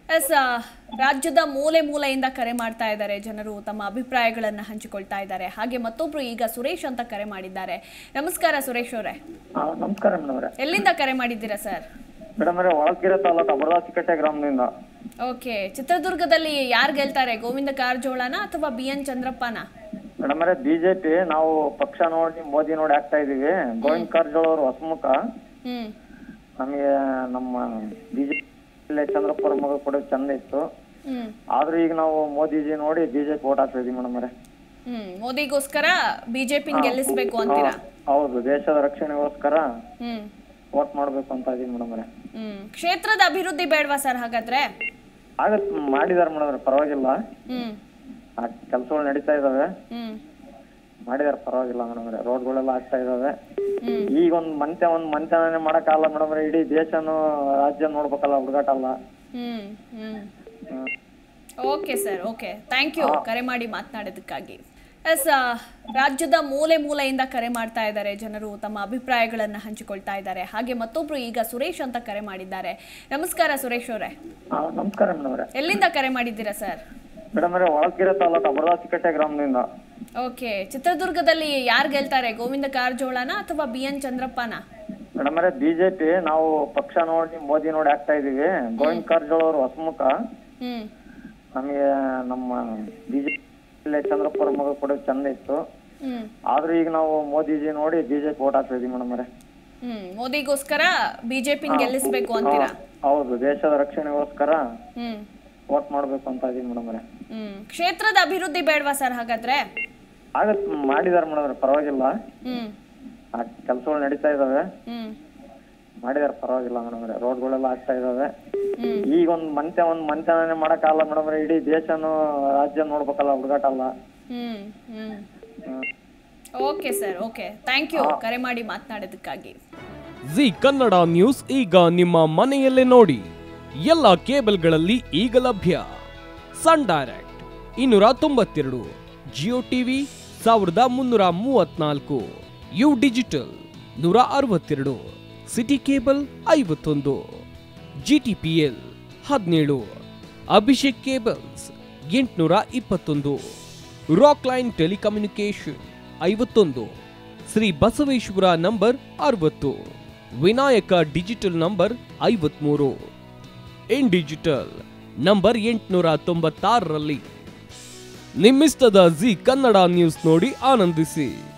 S ಆ, ರಾಜ್ಯದ ಮೂಲೆ ಮೂಲೆಯಿಂದ ಕರೆ ಮಾಡ್ತಾ ಇದ್ದಾರೆ ಜನರು ತಮ್ಮ ಅಭಿಪ್ರಾಯಗಳನ್ನ ಹಂಚಿಕೊಳ್ತಾ ಇದ್ದಾರೆ ಹಾಗೆ ಮತ್ತೊಬ್ರು ಈಗ ಸುರೇಶ್ ಅಂತ ಕರೆ ಮಾಡಿದ್ದಾರೆ ನಮಸ್ಕಾರ ಸುರೇಶ್ ಅವರೇ ಹಾ, ನಮಸ್ಕಾರ ಮೇಡಮ್ ಅವರೇ ಎಲ್ಲಿಂದ ಕರೆ ಮಾಡಿದ್ದೀರಾ ಸರ್ ಮೇಡಮ್ ಅವರೇ ಹೊಳಲ್ಕೆರೆ ತಾಲೂಕು ಅಬರದಾಸಿಕಟ್ಟೆ ಗ್ರಾಮದಿಂದ ಓಕೆ ಚಿತ್ರದುರ್ಗದಲ್ಲಿ ಯಾರು ಗೆಲ್ತಾರೆ ಗೋವಿಂದ ಕಾರಜೋಳನ ಅಥವಾ ಬಿ ಎನ್ ಚಂದ್ರಪ್ಪನ ಮೇಡಮ್ ಅವರೇ ಬಿಜೆಪಿ ನಾವು ಪಕ್ಷ ನೋಡಿ ಮೋದಿ ನೋಡಿ ಆಗ್ತಾ ಇದೀವಿ ಗೋವಿಂದ ಕಾರಜೋಳ ಅವರು ಹೊಸಮುಖ ಹ್ಮ್ ನಮಗೆ ನಮ್ಮ ಬಿಜೆಪಿ ಚಂದ್ರಪ್ಪ ಅವ್ರ ಮಗ ಕೊಡೋದು ಚಂದ ಇತ್ತು ಹ್ಮ್ ಆದ್ರೂ ಈಗ ನಾವು ಮೋದಿಜಿ ನೋಡಿ ಬಿಜೆಪಿ ಓಟ್ ಹಾಕ್ತಾ ಇದೀವಿ ಮೇಡಮ್ ಅವರೇ ಹ್ಮ್ ಮೋದಿಗೋಸ್ಕರ ಬಿಜೆಪಿನ ಗೆಲ್ಲಿಸ್ಬೇಕು ಅಂತೀರಾ ಹೌದು ದೇಶದ ರಕ್ಷಣೆಗೋಸ್ಕರ ಹ್ಮ್ ವೋಟ್ ಮಾಡ್ಬೇಕು ಅಂತ ಇದೀವಿ ಮೇಡಮ್ ಅವರೇ ಹ್ಮ್ ಕ್ಷೇತ್ರದ ಅಭಿವೃದ್ಧಿ ಬೇಡವಾ ಸರ್ ಹಾಗಾದ್ರೆ ಆಗತ್ ಮಾಡಿದಾರೆ ಮೇಡಮ್ ಅವರೇ ಪರವಾಗಿಲ್ಲ ಹ್ಮ್ ಆ ಕೆಲಸಗಳು ನಡೀತಾ ಇದಾವೆ ಹ್ಮ್ ಮಾಡಿದಾರೆ ಪರವಾಗಿಲ್ಲ ಮೇಡಮ್ ಅವರೇ ರೋಡ್ಗಳೆಲ್ಲ ಆಗ್ತಾ ಇದಾವೆ ಹ್ಮ್ ಈಗ ಒಂದ್ ಮಂತೆ ಒಂದ್ ಮಂತನೇ ಮಾಡಕ್ಕಾಗಲ್ಲ ಮೇಡಮ್ ಇಡೀ ದೇಶನು ರಾಜ್ಯ ನೋಡ್ಬೇಕಲ್ಲ ಹುಡುಗಾಟ ಅಲ್ಲ hmm hmm hmm. Okay sir okay thank you ಕರೆ ಮಾಡಿ ಮಾತನಾಡೋದಕ್ಕಾಗಿ ಎಸ್ ರಾಜ್ಯದ ಮೂಲೆ ಮೂಲೆಯಿಂದ ಕರೆ ಮಾಡ್ತಾ ಇದ್ದಾರೆ ಜನರು ತಮ್ಮ ಅಭಿಪ್ರಾಯಗಳನ್ನ ಹಂಚಿಕೊಳ್ತಾ ಇದ್ದಾರೆ ಹಾಗೆ ಮತ್ತೊಬ್ರು ಈಗ ಸುರೇಶ್ ಅಂತ ಕರೆ ಮಾಡಿದ್ದಾರೆ ನಮಸ್ಕಾರ ಸುರೇಶ್ ಅವರೇ ಹಾ, ನಮಸ್ಕಾರ ಮೇಡಮ್ ಅವರೇ ಎಲ್ಲಿಂದ ಕರೆ ಮಾಡಿದ್ದೀರಾ ಸರ್ ಮೇಡಮ್ ಅವರೇ ಹೊಳಲ್ಕೆರೆ ತಾಲೂಕು ಅಬರದಾಸಿಕಟ್ಟೆ ಗ್ರಾಮದಿಂದ ಓಕೆ ಚಿತ್ರದುರ್ಗದಲ್ಲಿ ಯಾರು ಗೆಲ್ತಾರೆ ಗೋವಿಂದ ಕಾರಜೋಳನ ಅಥವಾ ಬಿ ಎನ್ ಚಂದ್ರಪ್ಪನ ಮೇಡಮ್ ಅವರೇ ಬಿಜೆಪಿ ನಾವು ಪಕ್ಷ ನೋಡಿ ಮೋದಿ ನೋಡಿ ಆಗ್ತಾ ಇದೀವಿ ಗೋವಿಂದ ಕಾರಜೋಳ ಅವರು ಹೊಸಮುಖ ಹ್ಮ್ ನಮಗೆ ನಮ್ಮ ಬಿಜೆಪಿ ಚಂದ್ರಪ್ಪ ಅವ್ರ ಮಗ ಕೊಡೋದು ಚಂದ ಇತ್ತು ಹ್ಮ್ ಆದ್ರೂ ಈಗ ನಾವು ಮೋದಿಜಿ ನೋಡಿ ಬಿಜೆಪಿ ಓಟ್ ಹಾಕ್ತಾ ಇದೀವಿ ಮೇಡಮ್ ಅವರೇ ಹ್ಮ್ ಮೋದಿಗೋಸ್ಕರ ಬಿಜೆಪಿನ ಗೆಲ್ಲಿಸ್ಬೇಕು ಅಂತೀರಾ ಹೌದು ದೇಶದ ರಕ್ಷಣೆಗೋಸ್ಕರ ಹ್ಮ್ ವೋಟ್ ಮಾಡ್ಬೇಕು ಅಂತ ಇದೀವಿ ಮೇಡಮ್ ಅವರೇ ಹ್ಮ್ ಕ್ಷೇತ್ರದ ಅಭಿವೃದ್ಧಿ ಬೇಡವಾ ಸರ್ ಹಾಗಾದ್ರೆ ಆಗತ್ ಮಾಡಿದಾರೆ ಮೇಡಮ್ ಅವರೇ ಪರವಾಗಿಲ್ಲ ಹ್ಮ್ ಆ ಕೆಲಸಗಳು ನಡೀತಾ ಇದಾವೆ ಹ್ಮ್ ಮಾಡಿದಾರೆ ಪರವಾಗಿಲ್ಲ ಮೇಡಮ್ ಅವರೇ ರೋಡ್ಗಳೆಲ್ಲ ಆಗ್ತಾ ಇದಾವೆ ಹ್ಮ್ ಈಗ ಒಂದ್ ಮಂತೆ ಒಂದ್ ಮಂತನೇ ಮಾಡಕ್ಕಾಗಲ್ಲ ಮೇಡಮ್ ಇಡೀ ದೇಶನು ರಾಜ್ಯ ನೋಡ್ಬೇಕಲ್ಲ ಹುಡುಗಾಟ ಅಲ್ಲ hmm hmm hmm. Okay sir okay thank you ಕರೆ ಮಾಡಿ ಮಾತನಾಡೋದಕ್ಕಾಗಿ ಜಿ ಕನ್ನಡ ನ್ಯೂಸ್ ಈಗ ನಿಮ್ಮ ಮನೆಯಲ್ಲೇ ನೋಡಿ ಎಲ್ಲ ಕೇಬಲ್ಗಳಲ್ಲಿ ಈಗ ಲಭ್ಯ ಸನ್ ಡೈರೆಕ್ಟ್ ಇನ್ನೂರ ತೊಂಬತ್ತೆರಡು ಜಿಯೋ ಟಿವಿ ಸಾವಿರದ ಮುನ್ನೂರ ಮೂವತ್ನಾಲ್ಕು ಯು ಡಿಜಿಟಲ್ ನೂರ ಅರವತ್ತೆರಡು ಸಿಟಿ ಕೇಬಲ್ ಐವತ್ತೊಂದು ಜಿ ಟಿ ಪಿ ಎಲ್ ಹದಿನೇಳು ಅಭಿಷೇಕ್ ಕೇಬಲ್ಸ್ ಎಂಟುನೂರ ಇಪ್ಪತ್ತೊಂದು ರಾಕ್ ಲೈನ್ ಟೆಲಿಕಮ್ಯುನಿಕೇಶನ್ ಐವತ್ತೊಂದು ಶ್ರೀ ಬಸವೇಶ್ವರ ನಂಬರ್ ಅರವತ್ತು ವಿನಾಯಕ ಡಿಜಿಟಲ್ ನಂಬರ್ ಐವತ್ಮೂರು ಇನ್ ಡಿಜಿಟಲ್ ನಂಬರ್ ಎಂಟುನೂರ ತೊಂಬತ್ತಾರರಲ್ಲಿ ನಿಮ್ಮಿಸ್ತದ ಜಿ ಕನ್ನಡ ನ್ಯೂಸ್ ನೋಡಿ ಆನಂದಿಸಿ